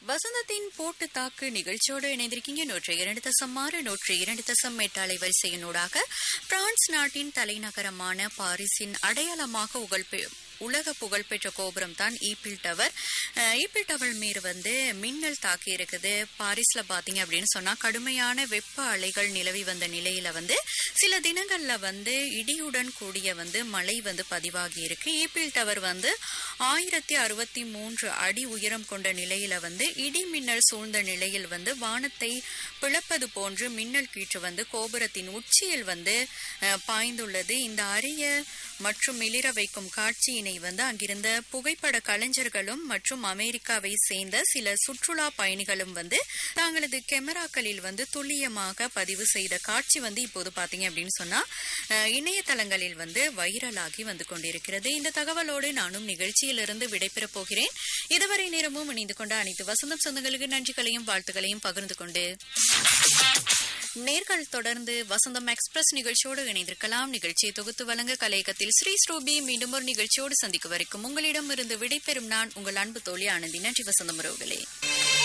வசந்தத்தின் போட்டு தாக்கு நிகழ்ச்சியோடு இணைந்திருக்கீங்க நூற்றி இரண்டு தசம் ஆறு நூற்றி இரண்டு தசம் எட்டு அலைவரிசையினூடாக பிரான்ஸ் நாட்டின் தலைநகரமான பாரிஸின் அடையாளமாக உகழ்பெ உலக புகழ்பெற்ற கோபுரம் தான் ஈபிள் டவர் அஹ், ஈபிள் டவர் மீது வந்து மின்னல் தாக்கி இருக்குது பாரிஸ்ல பாத்தீங்க அப்படின்னு சொன்னா கடுமையான வெப்ப அலைகள் நிலவி வந்த நிலையில வந்து சில தினங்கள்ல வந்து இடியுடன் கூடிய வந்து மழை வந்து பதிவாகி இருக்கு ஈபிள் டவர் வந்து ஆயிரத்தி அறுபத்தி மூன்று அடி உயரம் கொண்ட நிலையில வந்து இடி மின்னல் சூழ்ந்த நிலையில் வந்து வானத்தை பிளப்பது போன்று மின்னல் கீற்று வந்து கோபுரத்தின் உச்சியில் வந்து அஹ், பாய்ந்துள்ளது இந்த அரிய மற்றும் மிளிர வைக்கும் காட்சியினை வந்து அங்கிருந்த புகைப்பட கலைஞர்களும் மற்றும் அமெரிக்காவை சேர்ந்த சில சுற்றுலா பயணிகளும் வந்து தங்களது கேமராக்களில் வந்து துல்லியமாக பதிவு செய்த காட்சி வந்து இப்போது பாத்தீங்க அப்படின்னு சொன்னா அஹ், இணையதளங்களில் வந்து வைரலாகி வந்து கொண்டிருக்கிறது இந்த தகவலோடு நானும் நிகழ்ச்சியிலிருந்து விடைபெறப் போகிறேன் இதுவரை நேரமும் இணைந்து கொண்ட அனைத்து வசந்தம் சொந்தங்களுக்கு நன்றிகளையும் வாழ்த்துக்களையும் பகிர்ந்து கொண்டு நேர்கள் தொடர்ந்து வசந்தம் எக்ஸ்பிரஸ் நிகழ்ச்சியோடு இணைந்திருக்கலாம் நிகழ்ச்சியை தொகுத்து வழங்க கலையகத்தில் ஸ்ரீ ஸ்ரூபி மீண்டும் ஒரு நிகழ்ச்சியோடு சந்திக்கும் வரைக்கும் உங்களிடம் இருந்து விடைபெறும் நான் உங்கள் அன்பு தோழி ஆனந்தி நன்றி வசந்தம் உறவுகளே